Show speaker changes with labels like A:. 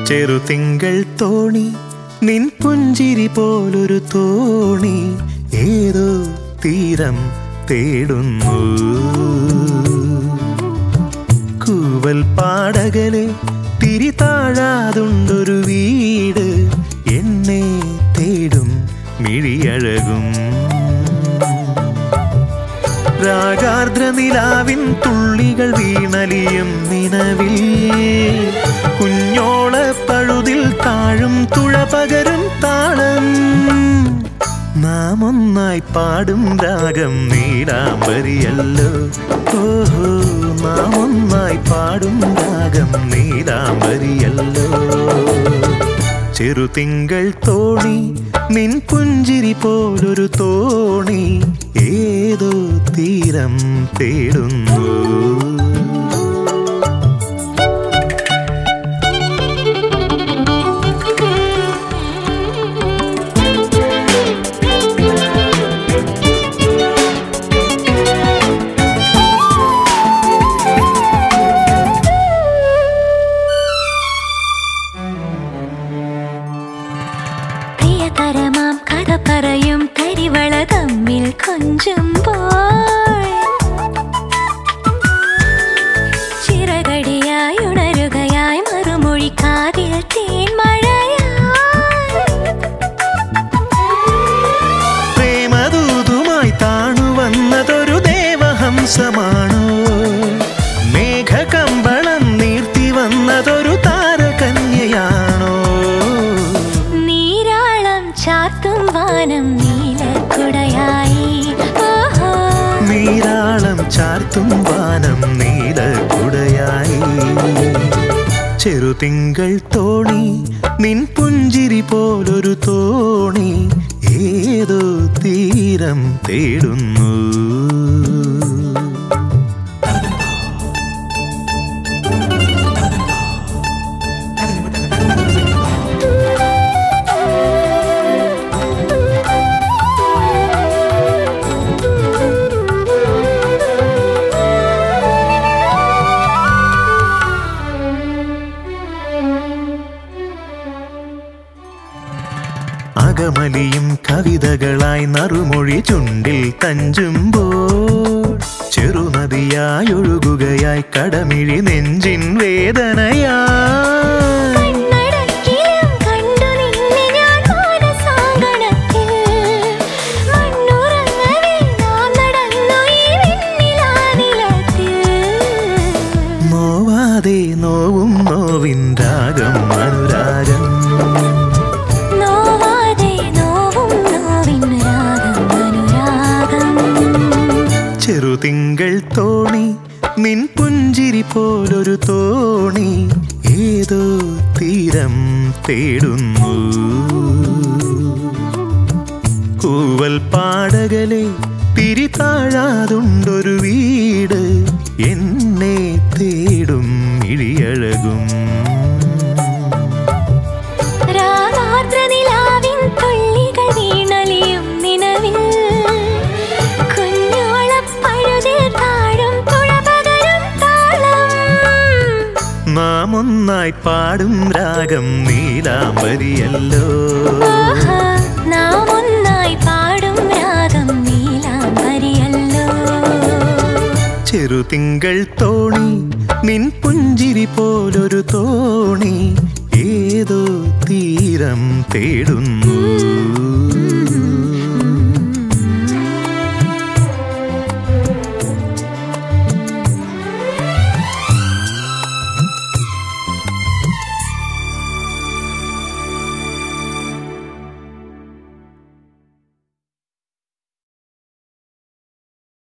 A: ചെറുതിങ്കൾ തോണി നിൻ പുഞ്ചിരി പോലൊരു തോണി ഏതോ തീരം തേടുന്നു കൂവൽ പാടകലെ തിരി താഴാതുണ്ടൊരു വീട് എന്നെ തേടും മിഴിയഴകും രാഗാർദ്ര നിലാവിൻ തുള്ളികൾ വീണലിയും നിലവിൽ കുഞ്ഞോള പഴുതിൽ താഴും തുഴ പകരും താളം നാം ഒന്നായി പാടും രാഗം നീലാംബരിയല്ലോ ഓഹോ നാം ഒന്നായി പാടും രാഗം നീലാംബരിയല്ലോ ചെറുതിങ്കൾ തോണി നിൻ പുഞ്ചിരി പോലൊരു തോണി ഏതോ തീരം തേടുന്നു
B: പ്രിയതരമാം കഥ പറയും കരിവള തമ്മിൽ കൊഞ്ചുമ്പോൾ ചിറകടിയായി ഉണരുകയായി മറുമൊഴി കാതിൽ തേൻമഴയായി
A: പ്രേമദൂതുമായി താണു വന്നതൊരു ദേവഹംസമാണോ മേഘകമ്പളം നീർത്തി വന്നതൊരു താരകന്യയാണോ
B: നീരാളം ചാത്തും വാനം നീലക്കുടയായി ഓഹോ
A: നീരാളം ചാർത്തും വാനം നീലക്കുടയായി ചെറുതിങ്കൾ തോണി നിൻ പുഞ്ചിരി പോലൊരു തോണി ഏതോ തീരം തേടുന്നു അകമലിയും കവിതകളായി നറുമൊഴി ചുണ്ടിൽ തഞ്ചുമ്പോൾ ചെറുനദിയായി ഒഴുകുകയായി കടമിഴി നെഞ്ചിൻ വേദനയായി
B: കണ്ണടക്കിലും കണ്ടു നിന്നെ ഞാൻ മാനസാങ്കണത്തിൽ. മണ്ണുറങ്ങവേ നാം നടന്നു ഈ വെണ്ണിലാനിലത്തിൽ.
A: നോവാതെ നോവും നോവിൻ രാഗം അനുരാഗം
B: നോവാതെ നോവും നോവിൻ രാഗം അനുരാഗം.
A: ചെറുതിങ്കൾ തോണി നിൻ പുഞ്ചിരി പോലൊരു തോണി ഏതോ തീരം തേടുന്നു കൂവൽ പാടകലെ തിരി താഴാതുണ്ടൊരു വീട് എന്നെ തേടും ഇഴിയഴകും
B: രാഗാർദ്ര നിലാവിൻ തുള്ളികൾ വീണലിയും നിലവിൽ. കുഞ്ഞോളപ്പഴുതിൽ താഴും തുഴ പകരും താളം.
A: നാം ഒന്നായി പാടും രാഗം നീലാംബരിയല്ലോ
B: ആഹാ, നാം ഒന്നായി പാടും രാഗം നീലാംബരിയല്ലോ
A: ചെറുതിങ്കൾ തോണി നിൻ പുഞ്ചിരി പോലൊരു തോണി ഏതോ തീരം തേടുന്നു